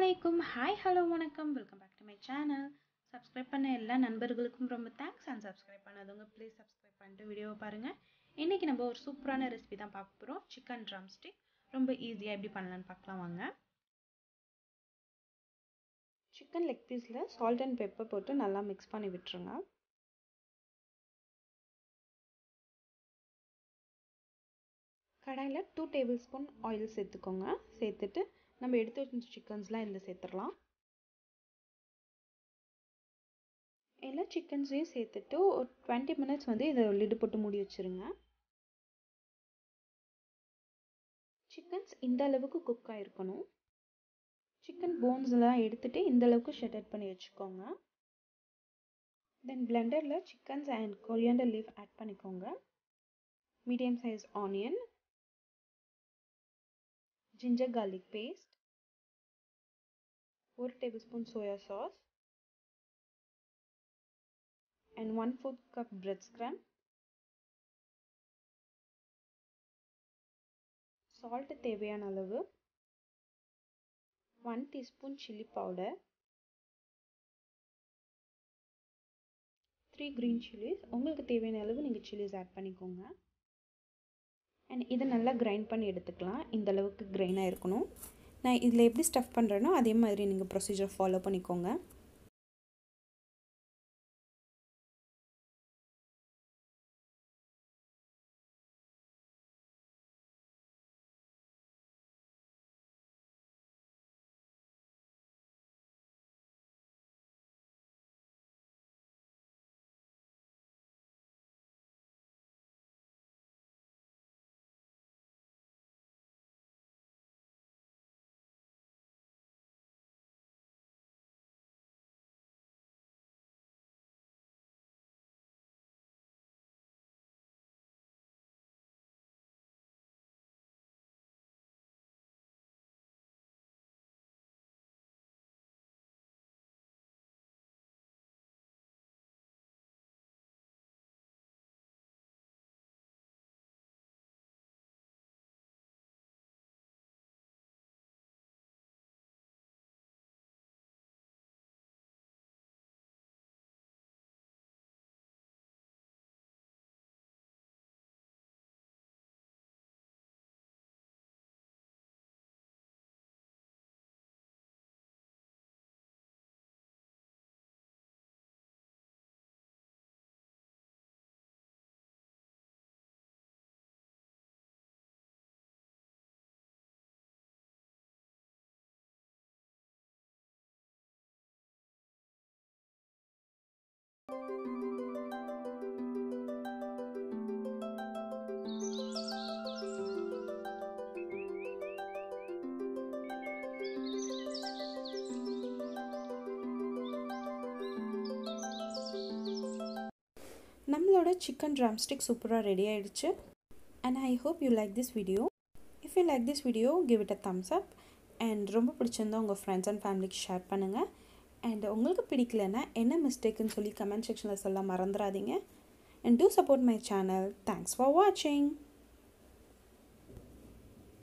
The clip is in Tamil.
அலைக்கும் ஹாய் ஹலோ வணக்கம் welcome back to my channel subscribe பண்ண எல்லா நண்பர்களுக்கும் ரொம்ப தேங்க்ஸ் அண்ட் சப்ஸ்கிரைப் பண்ணாதவங்க ப்ளீஸ் சப்ஸ்கிரைப் பண்ணிட்டு வீடியோவை பாருங்கள் இன்றைக்கி நம்ம ஒரு சூப்பரான ரெசிபி தான் பார்க்க போகிறோம் சிக்கன் ட்ரம் ஸ்டிக் ரொம்ப ஈஸியாக எப்படி பண்ணலான்னு பார்க்கலாம் வாங்க சிக்கன் லெக் பீஸில் சால்ட் அண்ட் பெப்பர் போட்டு நல்லா மிக்ஸ் பண்ணி விட்டுருங்க கடாயில் டூ டேபிள் ஸ்பூன் ஆயில் சேர்த்துக்கோங்க சேர்த்துட்டு நம்ம எடுத்து வச்ச சிக்கன்ஸ்லாம் இதில் சேர்த்துடலாம் எல்லா சிக்கன்ஸையும் சேர்த்துட்டு ஒரு டுவெண்ட்டி மினிட்ஸ் வந்து இதை லிடு போட்டு மூடி வச்சுருங்க சிக்கன்ஸ் இந்த அளவுக்கு குக் ஆகிருக்கணும் சிக்கன் போன்ஸ்லாம் எடுத்துகிட்டு இந்த அளவுக்கு ஷெட்டட் பண்ணி வச்சுக்கோங்க தென் பிளெண்டரில் chickens and coriander leaf add பண்ணிக்கோங்க medium size onion ginger garlic paste ஒரு tablespoon soya sauce and one fourth cup bread crumb salt தேவையான அளவு one teaspoon chilli powder three green chillies உங்களுக்கு தேவையான அளவு நீங்கள் சில்லிஸ் ஆட் பண்ணிக்கோங்க அண்ட் இதை நல்லா கிரைண்ட் பண்ணி எடுத்துக்கலாம் இந்த அளவுக்கு கிரைனாக இருக்கணும் நான் இதில் எப்படி ஸ்டஃப் பண்ணுறேனோ அதே மாதிரி நீங்கள் ப்ரொசீஜர் ஃபாலோ பண்ணிக்கோங்க நம்மளோட சிக்கன் ட்ரம்ஸ்டிக் சூப்பராக ரெடி ஆகிடுச்சு and I hope you like this video if you like this video give it a thumbs up and ரொம்ப பிடிச்சிருந்தா உங்கள் ஃப்ரெண்ட்ஸ் அண்ட் ஃபேமிலிக்கு ஷேர் பண்ணுங்கள் அண்ட் உங்களுக்கு பிடிக்கலன்னா என்ன மிஸ்டேக்குன்னு சொல்லி கமெண்ட் செக்ஷனில் சொல்ல மறந்துடாதீங்க and to support my channel thanks for வாட்சிங்